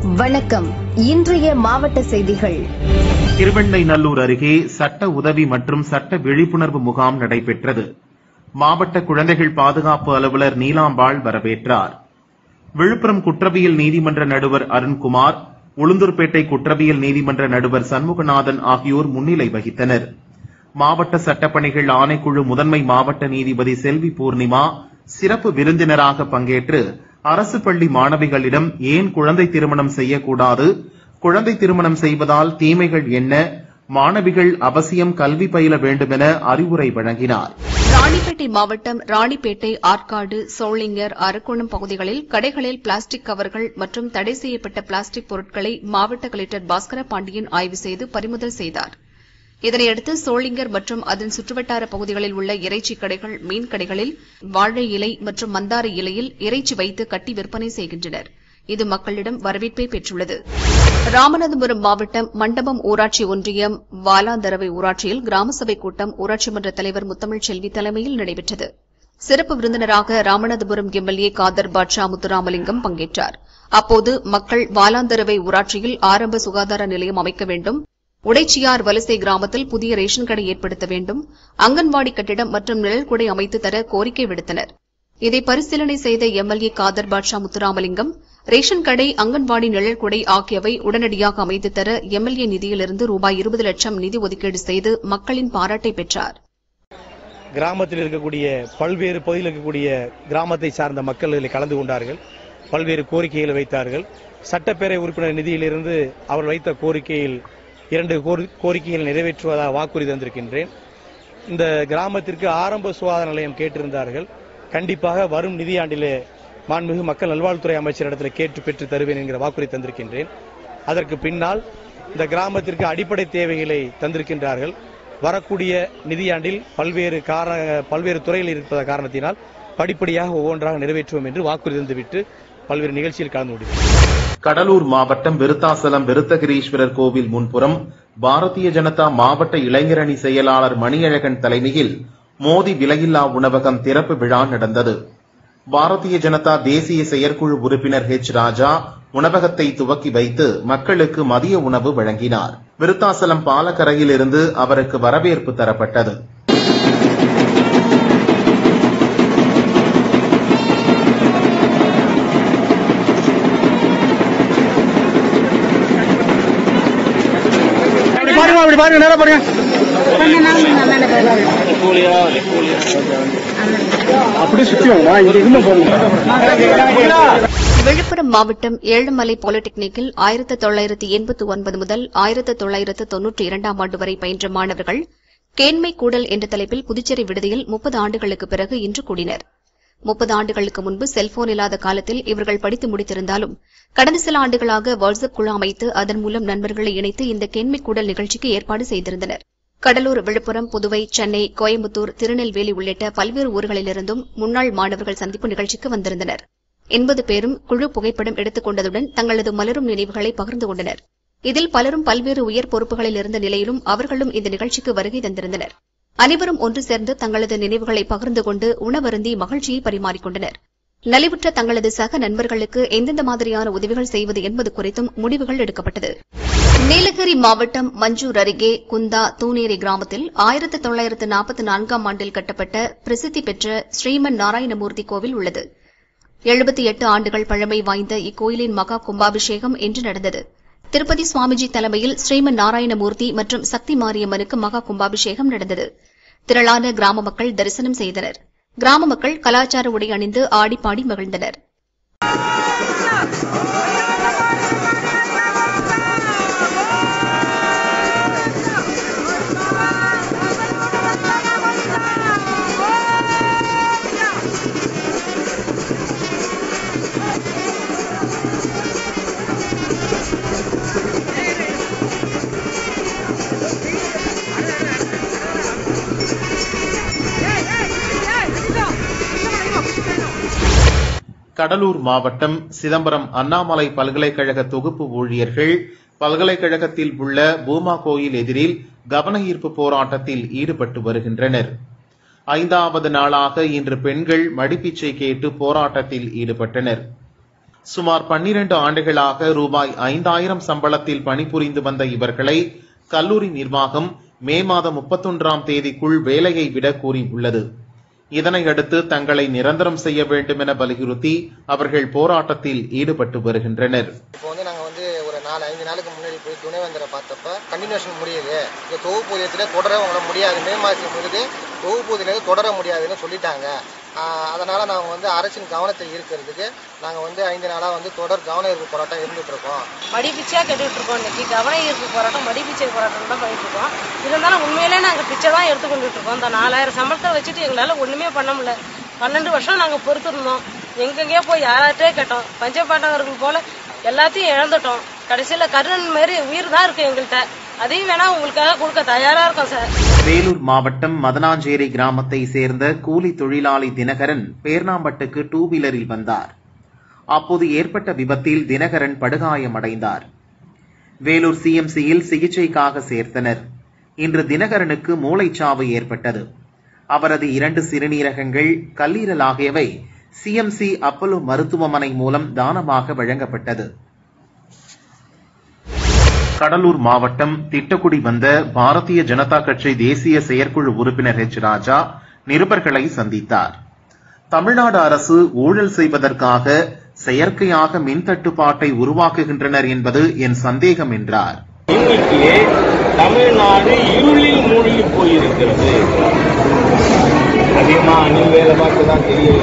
வணக்கம் இன்றைய மாவட்ட செய்திகள் திருவெண்ணைநல்லூர் அருகே சட்ட உதவி மற்றும் சட்ட விழிப்புணர்வு முகாம் நடைபெற்றது மாவட்ட குழந்தைகள் பாதுகாப்பு அலுவலர் நீலாம்பாள் வரவேற்றார் விழுப்புரம் குற்றவியல் நீதிமன்ற நடுவர் அருண்குமார் உளுந்தூர்பேட்டை குற்றவியல் நீதிமன்ற நடுவர் சண்முகநாதன் ஆகியோர் முன்னிலை வகித்தனர் மாவட்ட சட்டப்பணிகள் ஆணைக்குழு முதன்மை மாவட்ட நீதிபதி செல்வி பூர்ணிமா சிறப்பு விருந்தினராக பங்கேற்று அரசு பள்ளி மாணவிகளிடம் ஏன் குழந்தை திருமணம் செய்யக்கூடாது குழந்தை திருமணம் செய்வதால் தீமைகள் என்ன மாணவிகள் அவசியம் கல்வி பயில வேண்டுமென அறிவுரை வழங்கினார் ராணிப்பேட்டை மாவட்டம் ராணிப்பேட்டை ஆற்காடு சோளிங்கர் அரக்கோணம் பகுதிகளில் கடைகளில் பிளாஸ்டிக் கவர்கள் மற்றும் தடை செய்யப்பட்ட பிளாஸ்டிக் பொருட்களை மாவட்ட கலெக்டர் பாஸ்கர பாண்டியன் ஆய்வு செய்து பறிமுதல் செய்தார் இதனையடுத்து சோளிங்கர் மற்றும் அதன் சுற்றுவட்டார பகுதிகளில் உள்ள இறைச்சி கடைகள் மீன் கடைகளில் வாழை இலை மற்றும் மந்தார இலையில் இறைச்சி வைத்து கட்டி விற்பனை செய்கின்றனர் இது மக்களிடம் வரவேற்பை பெற்றுள்ளது ராமநாதபுரம் மாவட்டம் மண்டபம் ஊராட்சி ஒன்றியம் வாலாந்தரவை ஊராட்சியில் கிராம சபை கூட்டம் ஊராட்சி மன்ற தலைவர் முத்தமிழ் செல்வி தலைமையில் நடைபெற்றது சிறப்பு விருந்தினராக ராமநாதபுரம் எம்எல்ஏ காதர் பாட்ஷா முத்துராமலிங்கம் பங்கேற்றார் அப்போது மக்கள் வாலாந்தரவை ஊராட்சியில் ஆரம்ப சுகாதார நிலையம் அமைக்க வேண்டும் உடைச்சியார் வலசை கிராமத்தில் புதிய ரேஷன் கடை ஏற்படுத்த வேண்டும் அங்கன்வாடி கட்டிடம் மற்றும் நிழல்குடை அமைத்து தர கோரிக்கை விடுத்தனர் இதை பரிசீலனை செய்த எம்எல்ஏ காதர் பாட்ஷா முத்துராமலிங்கம் ரேஷன் கடை அங்கன்வாடி நிழல்குடை ஆகியவை உடனடியாக அமைத்து தர எம்எல்ஏ நிதியிலிருந்து ரூபாய் இருபது லட்சம் நிதி ஒதுக்கீடு செய்து மக்களின் பாராட்டை பெற்றார் கிராமத்தில் இருக்கக்கூடிய பல்வேறு பகுதியில் இருக்கக்கூடிய கிராமத்தை சார்ந்த மக்கள் இதில் கலந்து கொண்டார்கள் பல்வேறு கோரிக்கைகளை வைத்தார்கள் சட்டப்பேரவை உறுப்பினர் நிதியிலிருந்து அவர் வைத்த கோரிக்கையில் இரண்டு கோரி- கோரிக்கைகள் நிறைவேற்றுவதாக வாக்குறுதி தந்திருக்கின்றேன் இந்த கிராமத்திற்கு ஆரம்ப சுகாதார நிலையம் கேட்டிருந்தார்கள் கண்டிப்பாக வரும் நிதியாண்டிலே மாண்புமிகு மக்கள் நல்வாழ்வுத்துறை அமைச்சரிடத்தில் கேட்டு பெற்று தருவேன் என்கிற வாக்குறுதி தந்திருக்கின்றேன் அதற்கு பின்னால் இந்த கிராமத்திற்கு அடிப்படை தேவைகளை தந்திருக்கின்றார்கள் வரக்கூடிய நிதியாண்டில் பல்வேறு கார பல்வேறு துறையில் இருப்பத காரணத்தினால் படிப்படியாக ஒவ்வொன்றாக நிறைவேற்றுவோம் என்று வாக்குறுதி தந்துவிட்டு பல்வேறு நிகழ்ச்சியில் கலந்து கொண்டிருக்கிறேன் கடலூர் மாவட்டம் விருத்தாசலம் விருத்தகிரீஸ்வரர் கோவில் முன்புறம் பாரதிய ஜனதா மாவட்ட இளைஞரணி செயலாளர் மணியழகன் தலைமையில் மோதி விலையில்லா உணவகம் திறப்பு விழா நடந்தது பாரதிய ஜனதா தேசிய செயற்குழு உறுப்பினர் ஹெச் ராஜா உணவகத்தை துவக்கி வைத்து மக்களுக்கு மதிய உணவு வழங்கினார் விருத்தாசலம் பாலக்கரையில் இருந்து அவருக்கு வரவேற்பு தரப்பட்டது பாருங்க அப்படி பாருங்க நேரம் பாருங்க அப்படியே சுத்தி வாங்க இங்க இருந்து பாருங்க விழுப்புரம் மாவட்டம் ஏழுமலை பாலிடெக்னிக்கில் ஆயிரத்து தொள்ளாயிரத்து எண்பத்து ஒன்பது முதல் ஆயிரத்து தொள்ளாயிரத்து தொன்னூற்றி இரண்டாம் ஆண்டு வரை பயின்ற மாணவர்கள் கேண்மை கூடல் என்ற தலைப்பில் புதுச்சேரி விடுதியில் முப்பது ஆண்டுகளுக்கு பிறகு இன்று கூடினர் முப்பது ஆண்டுகளுக்கு முன்பு செல்போன் இல்லாத காலத்தில் இவர்கள் படித்து முடித்திருந்தாலும் கடந்த சில ஆண்டுகளாக வாட்ஸ்அப் குழு அமைத்து அதன் மூலம் நண்பர்களை இணைத்து இந்த கேண்மை கூடல் நிகழ்ச்சிக்கு ஏற்பாடு செய்திருந்தனர் கடலூர் விழுப்புரம் புதுவை சென்னை கோயம்புத்தூர் திருநெல்வேலி உள்ளிட்ட பல்வேறு ஊர்களிலிருந்தும் முன்னாள் மாணவர்கள் சந்திப்பு நிகழ்ச்சிக்கு வந்திருந்தனர் எண்பது பேரும் குழு புகைப்படம் எடுத்துக் கொண்டதுடன் தங்களது மலரும் நினைவுகளை பகிர்ந்து கொண்டனர் இதில் பலரும் பல்வேறு உயர் பொறுப்புகளில் இருந்த நிலையிலும் அவர்களும் இந்த நிகழ்ச்சிக்கு வருகை தந்திருந்தனர் அனைவரும் ஒன்று சேர்ந்து தங்களது நினைவுகளை பகிர்ந்து கொண்டு உணவருந்தி மகிழ்ச்சியை பரிமாறிக்கொண்டனர் நலிவுற்ற தங்களது சக நண்பர்களுக்கு எந்தெந்த மாதிரியான உதவிகள் செய்வது என்பது குறித்தும் முடிவுகள் எடுக்கப்பட்டது நீலகிரி மாவட்டம் மஞ்சூர் அருகே குந்தா தூணேரி கிராமத்தில் ஆயிரத்து தொள்ளாயிரத்து நாற்பத்தி நான்காம் ஆண்டில் கட்டப்பட்ட பிரசித்தி பெற்ற ஸ்ரீமன் நாராயணமூர்த்தி கோவில் உள்ளது எழுபத்தி எட்டு ஆண்டுகள் பழமை வாய்ந்த இக்கோயிலின் மகா கும்பாபிஷேகம் இன்று நடந்தது திருப்பதி சுவாமிஜி தலைமையில் ஸ்ரீமன் நாராயணமூர்த்தி மற்றும் சக்தி மாரியம்மனுக்கு மகா கும்பாபிஷேகம் நடந்தது திரளான கிராம மக்கள் தரிசனம் செய்தனர் கிராம மக்கள் கலாச்சார உடை அணிந்து ஆடிப்பாடி மகிழ்ந்தனர் கடலூர் மாவட்டம் சிதம்பரம் அண்ணாமலை பல்கலைக்கழக தொகுப்பு ஊழியர்கள் பல்கலைக்கழகத்தில் உள்ள பூமா கோயில் எதிரில் கவன ஈர்ப்பு போராட்டத்தில் ஈடுபட்டு வருகின்றனர் ஐந்தாவது நாளாக இன்று பெண்கள் மடிப்பிச்சை கேட்டு போராட்டத்தில் ஈடுபட்டனர் சுமார் பன்னிரண்டு ஆண்டுகளாக ரூபாய் ஐந்தாயிரம் சம்பளத்தில் பணிபுரிந்து வந்த இவர்களை கல்லூரி நிர்வாகம் மே மாதம் முப்பத்தொன்றாம் தேதிக்குள் வேலையை விட கூறியுள்ளது இதனையடுத்து தங்களை நிரந்தரம் செய்ய வேண்டும் என வலியுறுத்தி அவர்கள் போராட்டத்தில் ஈடுபட்டு வருகின்றனர் இப்போ வந்து நாங்கள் வந்து ஒரு நாலு ஐந்து நாளுக்கு முன்னாடி போய் துணைவேந்தரை பார்த்தப்ப கண்டினியூஷன் முடியுது இந்த தொகுப்பூதியத்தில் தொடர உங்களை முடியாது மே மாதத்துக்கு முடியுது தொகுப்பூதியத்தில் தொடர முடியாதுன்னு சொல்லிட்டாங்க ஆஹ் அதனால நாங்கள் வந்து அரசின் கவனத்தை ஈர்க்கிறதுக்கு நாங்கள் வந்து ஐந்து நாளாக வந்து தொடர் கவன ஈர்ப்பு போராட்டம் இருந்துட்டு இருக்கோம் மடிப்பிச்சா கேட்டுட்டு இருக்கோம் இன்னைக்கு கவன ஈர்ப்பு போராட்டம் மடிப்பிச்சை போராட்டம் தான் பண்ணிட்டு இருக்கோம் இருந்தாலும் உண்மையிலே நாங்க பிச்சை தான் எடுத்து கொண்டுட்டு இருக்கோம் இந்த நாலாயிரம் சம்பளத்தை வச்சுட்டு எங்களால ஒண்ணுமே பண்ண முடியல பன்னெண்டு வருஷம் நாங்க பொறுத்திருந்தோம் எங்கெங்கேயோ போய் யார்கிட்டயே கேட்டோம் பஞ்சபாண்டவர்கள் போல எல்லாத்தையும் இழந்துட்டோம் கடைசியில கருணன் மாதிரி உயிர் தான் இருக்கு எங்கள்கிட்ட அதையும் வேணா உங்களுக்காக கொடுக்க தயாரா இருக்கோம் சார் வேலூர் மாவட்டம் மதனாஞ்சேரி கிராமத்தை சேர்ந்த கூலி தொழிலாளி தினகரன் பேர்ணாம்பட்டுக்கு டூ வீலரில் வந்தார் அப்போது ஏற்பட்ட விபத்தில் தினகரன் படுகாயமடைந்தார் வேலூர் சிஎம்சியில் சிகிச்சைக்காக சேர்த்தனர் இன்று தினகரனுக்கு மூளைச்சாவு ஏற்பட்டது அவரது இரண்டு சிறுநீரகங்கள் கல்லீரல் ஆகியவை சிஎம்சி அப்பல்லோ மருத்துவமனை மூலம் தானமாக வழங்கப்பட்டது கடலூர் மாவட்டம் திட்டக்குடி வந்த பாரதிய ஜனதா கட்சி தேசிய செயற்குழு உறுப்பினர் எச் ராஜா நிருபர்களை சந்தித்தார் தமிழ்நாடு அரசு ஊழல் செய்வதற்காக செயற்கையாக மின் தட்டுப்பாட்டை உருவாக்குகின்றனர் என்பது என் சந்தேகம் என்றார் இன்னைக்கு தமிழ்நாடு இருளில் மூழ்கி போயிருக்கிறது அதிகமா அணில் வேலை பார்த்து தான் தெரியல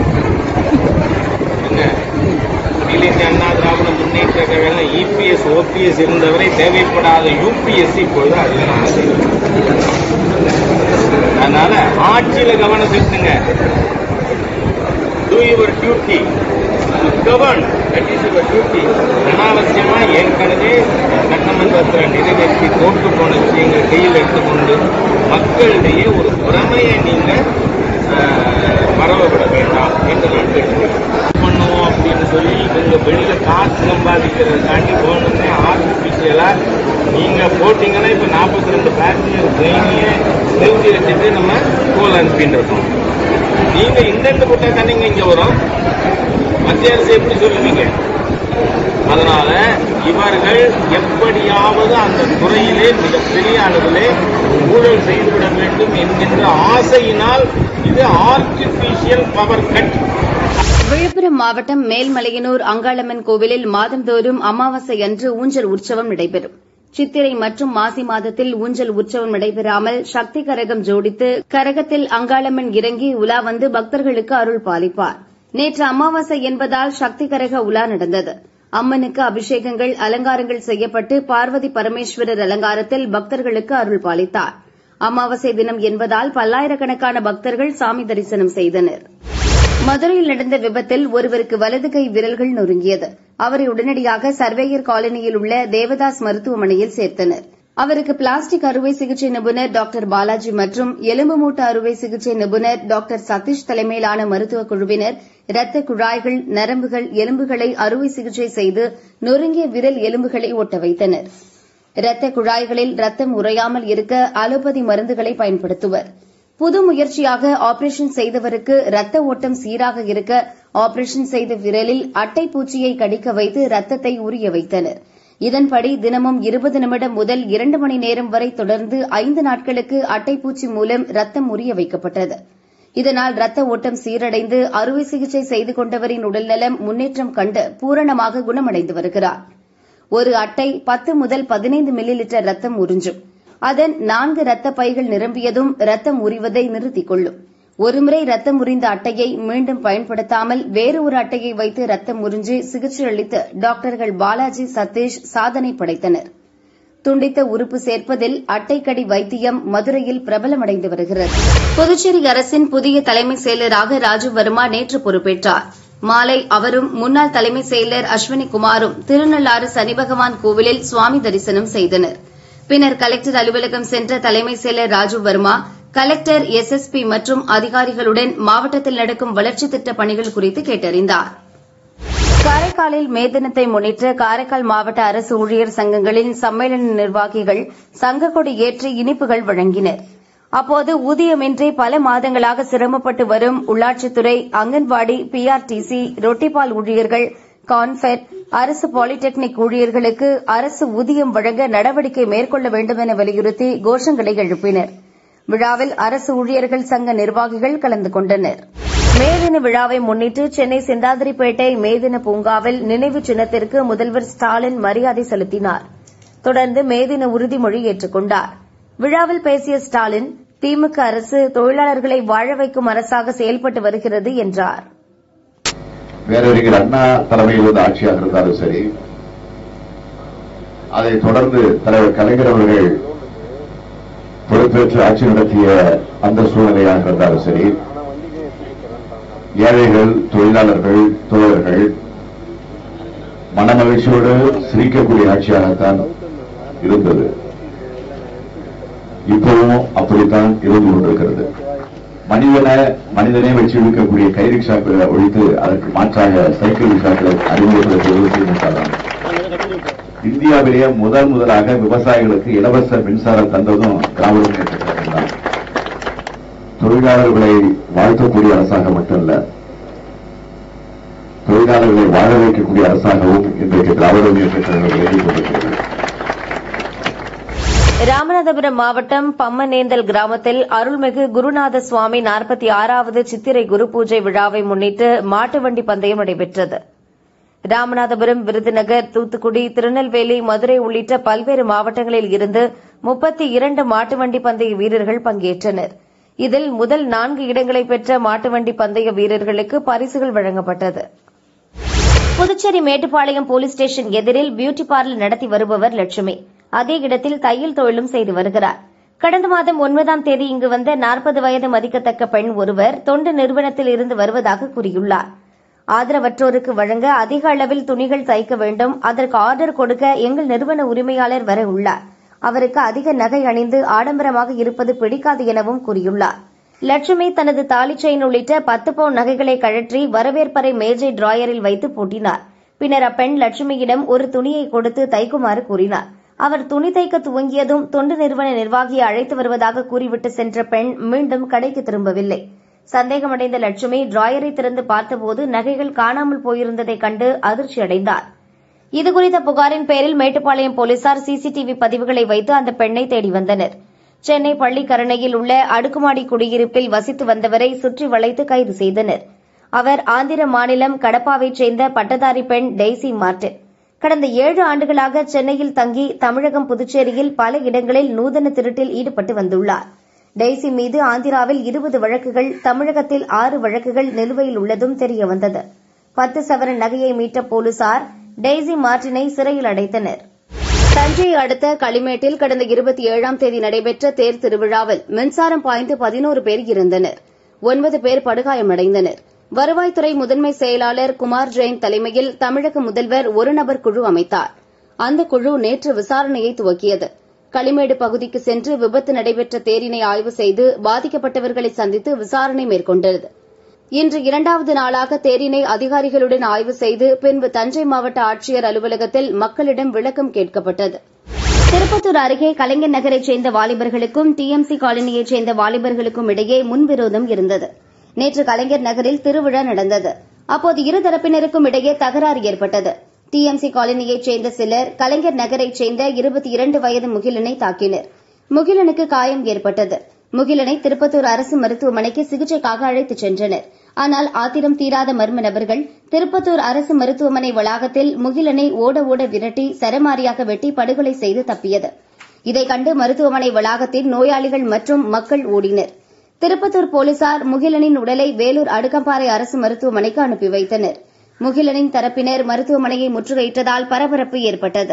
என்ன அகிலேந்திய அண்ணா திராவிட முன்னேற்ற கழகம் இபிஎஸ் ஓபிஎஸ் இருந்தவரை தேவைப்படாத யூபிஎஸ்சி இப்பொழுது அதிகமானது அதனால ஆட்சியில கவனம் செலுத்துங்க do your duty govern that is your duty அனாவசியமா ஏற்கனவே சட்டமன்றத்தில் நிறைவேற்றி கோர்ட்டு போன விஷயங்கள் கையில் எடுத்துக்கொண்டு மக்களிடையே ஒரு பிரமையை நீங்க ஆஹ், பரவ விட வேண்டாம் என்று நான் கேட்டுக்கிறேன் பண்ணுவோம் அப்படின்னு சொல்லி இவங்க வெளியில காசு சம்பாதிக்கிறதுக்காண்டி வேணும்னே ஆர்டிபிஷியலா நீங்க போட்டீங்கன்னா இப்ப நாற்பத்தி ரெண்டு பேசஞ்சர் ட்ரெயினையே நிறுத்தி வச்சுட்டு நம்ம ஸ்கூல் அனுப்பிட்டு இருக்கோம் நீங்க இந்தெண்டு போட்டா தானேங்க இங்க வரும் மத்திய அரசு எப்படி சொல்லுவீங்க அதனால இவர்கள் எப்படியாவது அந்த துறையிலே மிகப்பெரிய அளவிலே ஊழல் செய்துவிட வேண்டும் என்கின்ற ஆசையினால் இது ஆர்டிபிஷியல் பவர் கட் விழுப்புரம் மாவட்டம் மேல்மலையனூர் அங்காளம்மன் கோவிலில் மாதந்தோறும் அமாவாசை அன்று ஊஞ்சல் உற்சவம் நடைபெறும் சித்திரை மற்றும் மாசி மாதத்தில் ஊஞ்சல் உற்சவம் நடைபெறாமல் சக்தி கரகம் ஜோடித்து கரகத்தில் அங்காளம்மன் இறங்கி உலா வந்து பக்தர்களுக்கு அருள் பாலிப்பார் நேற்று அமாவாசை என்பதால் சக்தி கரக உலா நடந்தது அம்மனுக்கு அபிஷேகங்கள் அலங்காரங்கள் செய்யப்பட்டு பார்வதி பரமேஸ்வரர் அலங்காரத்தில் பக்தர்களுக்கு அருள் பாலித்தார் அமாவாசை தினம் என்பதால் பல்லாயிரக்கணக்கான பக்தர்கள் சாமி தரிசனம் செய்தனர் மதுரையில் நடந்த விபத்தில் ஒருவருக்கு வலது கை விரல்கள் நொறுங்கியது அவரை உடனடியாக சர்வேயர் காலனியில் உள்ள தேவதாஸ் மருத்துவமனையில் சேர்த்தனர் அவருக்கு பிளாஸ்டிக் அறுவை சிகிச்சை நிபுணர் டாக்டர் பாலாஜி மற்றும் எலும்பு மூட்டு அறுவை சிகிச்சை நிபுணர் டாக்டர் சதீஷ் தலைமையிலான மருத்துவக் குழுவினர் இரத்த குழாய்கள் நரம்புகள் எலும்புகளை அறுவை சிகிச்சை செய்து நொறுங்கிய விரல் எலும்புகளை ஒட்ட வைத்தனர் இரத்த குழாய்களில் ரத்தம் உறையாமல் இருக்க அலோபதி மருந்துகளை பயன்படுத்துவர் புது முயற்சியாக ஆபரேஷன் செய்தவருக்கு ரத்த ஓட்டம் சீராக இருக்க ஆபரேஷன் செய்த விரலில் அட்டை பூச்சியை கடிக்க வைத்து ரத்தத்தை உரிய வைத்தனர் இதன்படி தினமும் இருபது நிமிடம் முதல் இரண்டு மணி நேரம் வரை தொடர்ந்து ஐந்து நாட்களுக்கு அட்டைப்பூச்சி மூலம் ரத்தம் உரிய வைக்கப்பட்டது இதனால் ரத்த ஓட்டம் சீரடைந்து அறுவை சிகிச்சை செய்து கொண்டவரின் உடல்நலம் முன்னேற்றம் கண்டு பூரணமாக குணமடைந்து வருகிறார் ஒரு அட்டை பத்து முதல் பதினைந்து மில்லி லிட்டர் ரத்தம் உறிஞ்சும் அதன் நான்கு ரத்த பைகள் நிரம்பியதும் ரத்தம் உரிவதை நிறுத்திக் கொள்ளும் ஒருமுறை ரத்தம் உறிந்த அட்டையை மீண்டும் பயன்படுத்தாமல் வேறு ஒரு அட்டையை வைத்து ரத்தம் உறிஞ்சி சிகிச்சை அளித்து டாக்டர்கள் பாலாஜி சதீஷ் சாதனை படைத்தனர் துண்டித்த உறுப்பு சேர்ப்பதில் அட்டைக்கடி வைத்தியம் மதுரையில் பிரபலமடைந்து வருகிறது புதுச்சேரி அரசின் புதிய தலைமை செயலராக ராஜீவ் வர்மா நேற்று பொறுப்பேற்றார் மாலை அவரும் முன்னாள் தலைமை செயலர் அஸ்வினி குமாரும் திருநள்ளாறு சனிபகவான் கோவிலில் சுவாமி தரிசனம் செய்தனர் பின்னர் கலெக்டர் அலுவலகம் சென்ற தலைமை செயலர் ராஜீவ் வர்மா கலெக்டர் எஸ்எஸ்பி மற்றும் அதிகாரிகளுடன் மாவட்டத்தில் நடக்கும் வளர்ச்சித் திட்டப் பணிகள் குறித்து கேட்டறிந்தார் காரைக்காலில் மே தினத்தை முன்னிட்டு காரைக்கால் மாவட்ட அரசு ஊழியர் சங்கங்களின் சம்மேளன நிர்வாகிகள் சங்க கொடி ஏற்றி இனிப்புகள் வழங்கினர் அப்போது ஊதியமின்றி பல மாதங்களாக சிரமப்பட்டு வரும் உள்ளாட்சித்துறை அங்கன்வாடி பிஆர்டிசி ரொட்டிப்பால் ஊழியர்கள் கான்ஃபெட் அரசு பாலிடெக்னிக் ஊழியர்களுக்கு அரசு ஊதியம் வழங்க நடவடிக்கை மேற்கொள்ள வேண்டும் என வலியுறுத்தி கோஷங்களை எழுப்பினர் விழாவில் அரசு ஊழியர்கள் சங்க நிர்வாகிகள் கலந்து கொண்டனர் மே தின விழாவை முன்னிட்டு சென்னை சிந்தாதிரிப்பேட்டை மே தின பூங்காவில் நினைவு சின்னத்திற்கு முதல்வர் ஸ்டாலின் மரியாதை செலுத்தினார் தொடர்ந்து மே தின உறுதிமொழி ஏற்றுக்கொண்டார் விழாவில் பேசிய ஸ்டாலின் திமுக அரசு தொழிலாளர்களை வாழ வைக்கும் அரசாக செயல்பட்டு வருகிறது என்றார் பேரறிஞர் அண்ணா தலைமையில் இருந்த ஆட்சியாக இருந்தாலும் சரி அதைத் தொடர்ந்து தலைவர் கலைஞர் அவர்கள் பொறுப்பேற்று ஆட்சி நடத்திய அந்த சூழ்நிலையாக இருந்தாலும் சரி ஏழைகள் தொழிலாளர்கள் தோழர்கள் மனமகிழ்ச்சியோடு சிரிக்கக்கூடிய ஆட்சியாகத்தான் இருந்தது இப்பவும் அப்படித்தான் இருந்து கொண்டிருக்கிறது மனிதனை மனிதனே வச்சு இழுக்கக்கூடிய கை ரிக்ஷாக்களை ஒழித்து அதற்கு மாற்றாக சைக்கிள் ரிக்ஷாக்களை அறிமுகப்படுத்துவது திமுக தான் இந்தியாவிலேயே முதல் முதலாக விவசாயிகளுக்கு இலவச மின்சாரம் தந்ததும் திராவிட முன்னேற்ற கழகம் தான் தொழிலாளர்களை வாழ்த்தக்கூடிய அரசாக மட்டுமல்ல தொழிலாளர்களை வாழ வைக்கக்கூடிய அரசாகவும் இன்றைக்கு திராவிட முன்னேற்ற கழகம் விலகிக் கொண்டிருக்கிறது ராமநாதபுரம் மாவட்டம் பம்மநேந்தல் கிராமத்தில் அருள்மிகு குருநாத சுவாமி நாற்பத்தி ஆறாவது சித்திரை குரு பூஜை விழாவை முன்னிட்டு மாட்டு வண்டி பந்தயம் நடைபெற்றது ராமநாதபுரம் விருதுநகர் தூத்துக்குடி திருநெல்வேலி மதுரை உள்ளிட்ட பல்வேறு மாவட்டங்களில் இருந்து முப்பத்தி இரண்டு மாட்டு வண்டி பந்தய வீரர்கள் பங்கேற்றனர் இதில் முதல் நான்கு இடங்களை பெற்ற மாட்டு வண்டி பந்தய வீரர்களுக்கு பரிசுகள் வழங்கப்பட்டது புதுச்சேரி மேட்டுப்பாளையம் போலீஸ் ஸ்டேஷன் எதிரில் பியூட்டி பார்லர் நடத்தி வருபவர் லட்சுமி அதே இடத்தில் தையல் தொழிலும் செய்து வருகிறார் கடந்த மாதம் ஒன்பதாம் தேதி இங்கு வந்த நாற்பது வயது மதிக்கத்தக்க பெண் ஒருவர் தொண்டு நிறுவனத்தில் இருந்து வருவதாக கூறியுள்ளார் ஆதரவற்றோருக்கு வழங்க அதிக அளவில் துணிகள் தைக்க வேண்டும் அதற்கு ஆர்டர் கொடுக்க எங்கள் நிறுவன உரிமையாளர் வர உள்ளார் அவருக்கு அதிக நகை அணிந்து ஆடம்பரமாக இருப்பது பிடிக்காது எனவும் கூறியுள்ளார் லட்சுமி தனது தாலி செயின் உள்ளிட்ட பத்து பவுன் நகைகளை கழற்றி வரவேற்பறை மேஜை டிராயரில் வைத்து பூட்டினார் பின்னர் அப்பெண் லட்சுமியிடம் ஒரு துணியை கொடுத்து தைக்குமாறு கூறினார் அவர் துணி தைக்க துவங்கியதும் தொண்டு நிறுவன நிர்வாகியை அழைத்து வருவதாக கூறிவிட்டு சென்ற பெண் மீண்டும் கடைக்கு திரும்பவில்லை சந்தேகமடைந்த லட்சுமி டிராயரை திறந்து பார்த்தபோது நகைகள் காணாமல் போயிருந்ததைக் கண்டு அதிர்ச்சியடைந்தார் இதுகுறித்த புகாரின் பேரில் மேட்டுப்பாளையம் போலீசார் சிசிடிவி பதிவுகளை வைத்து அந்த பெண்ணை தேடி வந்தனர் சென்னை பள்ளிக்கரணையில் உள்ள அடுக்குமாடி குடியிருப்பில் வசித்து வந்தவரை சுற்றி வளைத்து கைது செய்தனர் அவர் ஆந்திர மாநிலம் கடப்பாவைச் சேர்ந்த பட்டதாரி பெண் டெய்சி மார்டின் கடந்த ஏழு ஆண்டுகளாக சென்னையில் தங்கி தமிழகம் புதுச்சேரியில் பல இடங்களில் நூதன திருட்டில் ஈடுபட்டு வந்துள்ளார் டெய்சி மீது ஆந்திராவில் இருபது வழக்குகள் தமிழகத்தில் ஆறு வழக்குகள் நிலுவையில் உள்ளதும் தெரியவந்தது பத்து சவரன் நகையை மீட்ட போலீசார் டெய்சி மார்டினை சிறையில் அடைத்தனர் தஞ்சையை அடுத்த களிமேட்டில் கடந்த இருபத்தி ஏழாம் தேதி நடைபெற்ற தேர் திருவிழாவில் மின்சாரம் பாய்ந்து பதினோரு பேர் இருந்தனர் ஒன்பது பேர் படுகாயமடைந்தனர் வருவாய்த்துறை முதன்மை செயலாளர் குமார் ஜெயின் தலைமையில் தமிழக முதல்வர் ஒரு நபர் குழு அமைத்தார் அந்த குழு நேற்று விசாரணையை துவக்கியது களிமேடு பகுதிக்கு சென்று விபத்து நடைபெற்ற தேரினை ஆய்வு செய்து பாதிக்கப்பட்டவர்களை சந்தித்து விசாரணை மேற்கொண்டது இன்று இரண்டாவது நாளாக தேரினை அதிகாரிகளுடன் ஆய்வு செய்து பின்பு தஞ்சை மாவட்ட ஆட்சியர் அலுவலகத்தில் மக்களிடம் விளக்கம் கேட்கப்பட்டது திருப்பத்தூர் அருகே கலைஞர் நகரைச் சேர்ந்த வாலிபர்களுக்கும் டிஎம்சி காலனியைச் சேர்ந்த வாலிபர்களுக்கும் இடையே முன்விரோதம் இருந்தது நேற்று கலைஞர் நகரில் திருவிழா நடந்தது அப்போது இருதரப்பினருக்கும் இடையே தகராறு ஏற்பட்டது டிஎம்சி காலனியைச் சேர்ந்த சிலர் கலைஞர் நகரைச் சேர்ந்த இருபத்தி இரண்டு வயது முகிலனை தாக்கினர் முகிலனுக்கு காயம் ஏற்பட்டது முகிலனை திருப்பத்தூர் அரசு மருத்துவமனைக்கு சிகிச்சைக்காக அழைத்துச் சென்றனர் ஆனால் ஆத்திரம் தீராத மர்ம நபர்கள் திருப்பத்தூர் அரசு மருத்துவமனை வளாகத்தில் முகிலனை ஓட ஓட விரட்டி சரமாரியாக வெட்டி படுகொலை செய்து தப்பியது இதைக் கண்டு மருத்துவமனை வளாகத்தில் நோயாளிகள் மற்றும் மக்கள் ஓடினர் திருப்பத்தூர் போலீசார் முகிலனின் உடலை வேலூர் அடுக்கம்பாறை அரசு மருத்துவமனைக்கு அனுப்பி வைத்தனர் முகிலனின் தரப்பினர் மருத்துவமனையை முற்றுகையிட்டதால் பரபரப்பு ஏற்பட்டது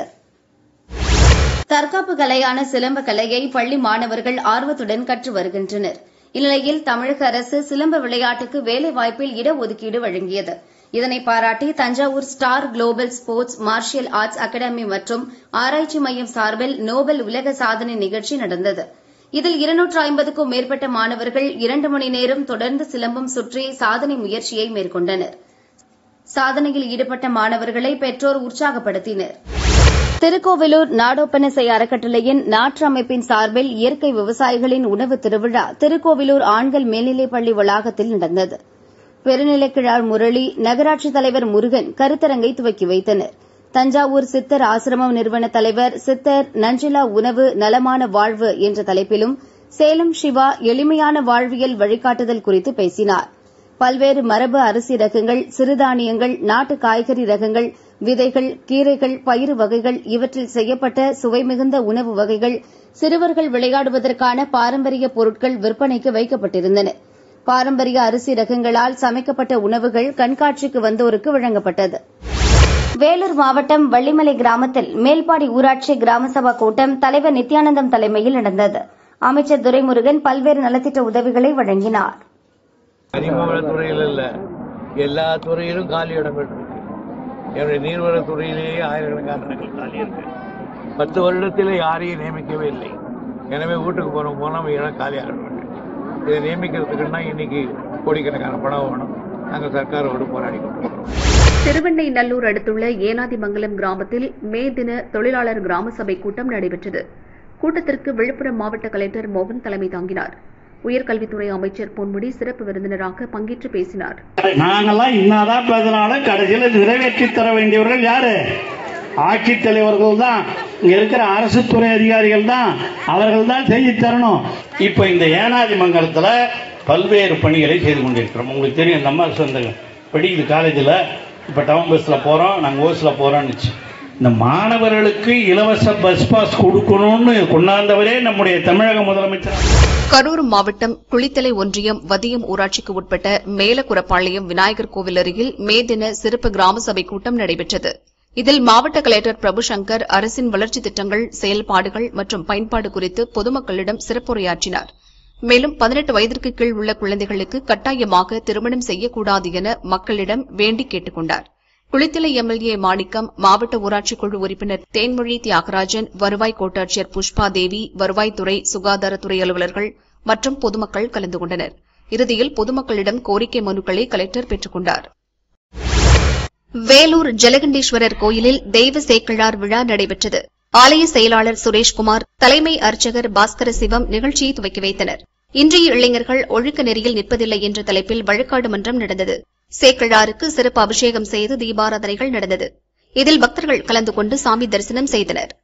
தற்காப்பு கலையான சிலம்ப கலையை பள்ளி மாணவர்கள் ஆர்வத்துடன் கற்று வருகின்றனர் இந்நிலையில் தமிழக அரசு சிலம்ப விளையாட்டுக்கு வேலைவாய்ப்பில் இடஒதுக்கீடு வழங்கியது இதனை பாராட்டி Thanjavur star global sports martial arts academy மற்றும் ஆராய்ச்சி மையம் சார்பில் நோபல் உலக சாதனை நிகழ்ச்சி நடந்தது இதில் இருநூற்று ஐம்பதுக்கும் மேற்பட்ட மாணவர்கள் இரண்டு மணி நேரம் தொடர்ந்து சிலம்பம் சுற்றி சாதனை முயற்சியை மேற்கொண்டனர் சாதனையில் ஈடுபட்ட மாணவர்களை பெற்றோர் உற்சாகப்படுத்தினர் திருக்கோவிலூர் நாடோப்பனிசை அறக்கட்டளையின் நாற்று அமைப்பின் சார்பில் இயற்கை விவசாயிகளின் உணவு திருவிழா திருக்கோவிலூர் ஆண்கள் மேல்நிலைப் பள்ளி வளாகத்தில் நடந்தது பெருநிலைக்கிழார் முரளி நகராட்சி தலைவர் முருகன் கருத்தரங்கை துவக்கி வைத்தனர் தஞ்சாவூர் சித்தர் ஆசிரமம் நிறுவன தலைவர் சித்தர் நஞ்சிலா உணவு நலமான வாழ்வு என்ற தலைப்பிலும் சேலம் சிவா எளிமையான வாழ்வியல் வழிகாட்டுதல் குறித்து பேசினார் பல்வேறு மரபு அரிசி ரகங்கள் சிறுதானியங்கள் நாட்டு காய்கறி ரகங்கள் விதைகள் கீரைகள் பயிறு வகைகள் இவற்றில் செய்யப்பட்ட சுவைமிகுந்த உணவு வகைகள் சிறுவர்கள் விளையாடுவதற்கான பாரம்பரிய பொருட்கள் விற்பனைக்கு வைக்கப்பட்டிருந்தன பாரம்பரிய அரிசி ரகங்களால் சமைக்கப்பட்ட உணவுகள் கண்காட்சிக்கு வந்தோருக்கு வழங்கப்பட்டது வேலூர் மாவட்டம் வள்ளிமலை கிராமத்தில் மேல்பாடி ஊராட்சி கிராம சபா கூட்டம் தலைவர் நித்யானந்தம் தலைமையில் நடந்தது அமைச்சர் துரைமுருகன் பல்வேறு நலத்திட்ட உதவிகளை வழங்கினார் கனிமவளத்துறையில் இல்ல எல்லா துறையிலும் காலி இடங்கள் இருக்கு என்னுடைய நீர்வளத்துறையிலேயே ஆயிரக்கணக்கான இடங்கள் காலி இருக்கு பத்து வருடத்தில் யாரையும் நியமிக்கவே இல்லை எனவே வீட்டுக்கு போன போனா இடம் காலியாக இருக்கு இதை நியமிக்கிறதுக்குன்னா இன்னைக்கு கோடிக்கணக்கான பணம் வேணும் நாங்கள் சர்க்காரோடு போராடி கொண்டிருக்கிறோம் திருவெண்ணை நல்லூர் அடுத்துள்ள ஏனாதிமங்கலம் கிராமத்தில் மே தின தொழிலாளர் கிராம சபை கூட்டம் நடைபெற்றது கூட்டத்திற்கு விழுப்புரம் மாவட்ட கலெக்டர் மோகன் தலைமை தாங்கினார் உயர்கல்வித்துறை அமைச்சர் பொன்முடி சிறப்பு விருந்தினராக பங்கேற்று பேசினார் நாங்கெல்லாம் இன்னாதான் பேசினாலும் கடைசியில் நிறைவேற்றி தர வேண்டியவர்கள் யாரு ஆட்சித் தலைவர்கள் தான் இங்க இருக்கிற அரசு துறை அதிகாரிகள் தான் அவர்கள் தான் செய்து தரணும் இப்ப இந்த ஏனாதி மங்கலத்துல பல்வேறு பணிகளை செய்து கொண்டிருக்கிறோம் உங்களுக்கு தெரியும் இந்த அம்மா சொந்த படிக்குது காலேஜில் இப்ப டவுன் பஸ்ல போறோம் நாங்க ஓஸ்ல போறோம்னுச்சு இந்த மாணவர்களுக்கு இலவச பஸ் பாஸ் கொடுக்கணும்னு கொண்டாந்தவரே நம்முடைய தமிழக முதலமைச்சர் கரூர் மாவட்டம் குளித்தலை ஒன்றியம் வதியம் ஊராட்சிக்கு உட்பட்ட மேலக்குரப்பாளையம் விநாயகர் கோவில் அருகில் மே தின சிறப்பு கிராம சபை கூட்டம் நடைபெற்றது இதில் மாவட்ட கலெக்டர் பிரபு சங்கர் அரசின் வளர்ச்சித் திட்டங்கள் செயல்பாடுகள் மற்றும் பயன்பாடு குறித்து பொதுமக்களிடம் சிறப்புரையாற்றினார் மேலும் பதினெட்டு வயதிற்கு கீழ் உள்ள குழந்தைகளுக்கு கட்டாயமாக திருமணம் செய்யக்கூடாது என மக்களிடம் வேண்டி கேட்டுக் கொண்டார் குளித்தலை எம்எல்ஏ மாணிக்கம் மாவட்ட ஊராட்சிக் குழு உறுப்பினர் தேன்மொழி தியாகராஜன் வருவாய் கோட்டாட்சியர் புஷ்பா தேவி வருவாய்த்துறை சுகாதாரத்துறை அலுவலர்கள் மற்றும் பொதுமக்கள் கலந்து கொண்டனர் இறுதியில் பொதுமக்களிடம் கோரிக்கை மனுக்களை கலெக்டர் பெற்றுக் கொண்டார் வேலூர் ஜலகண்டீஸ்வரர் கோயிலில் தெய்வ சேக்கிழார் விழா நடைபெற்றது ஆலய செயலாளர் சுரேஷ்குமார் தலைமை அர்ச்சகர் பாஸ்கர சிவம் நிகழ்ச்சியை துவக்கி வைத்தனர் இன்றைய இளைஞர்கள் ஒழுக்க நெறியில் நிற்பதில்லை என்ற தலைப்பில் வழக்காடு மன்றம் நடந்தது சேக்கிழாருக்கு சிறப்பு அபிஷேகம் செய்து தீபாராதனைகள் நடந்தது இதில் பக்தர்கள் கலந்து கொண்டு சாமி தரிசனம் செய்தனர்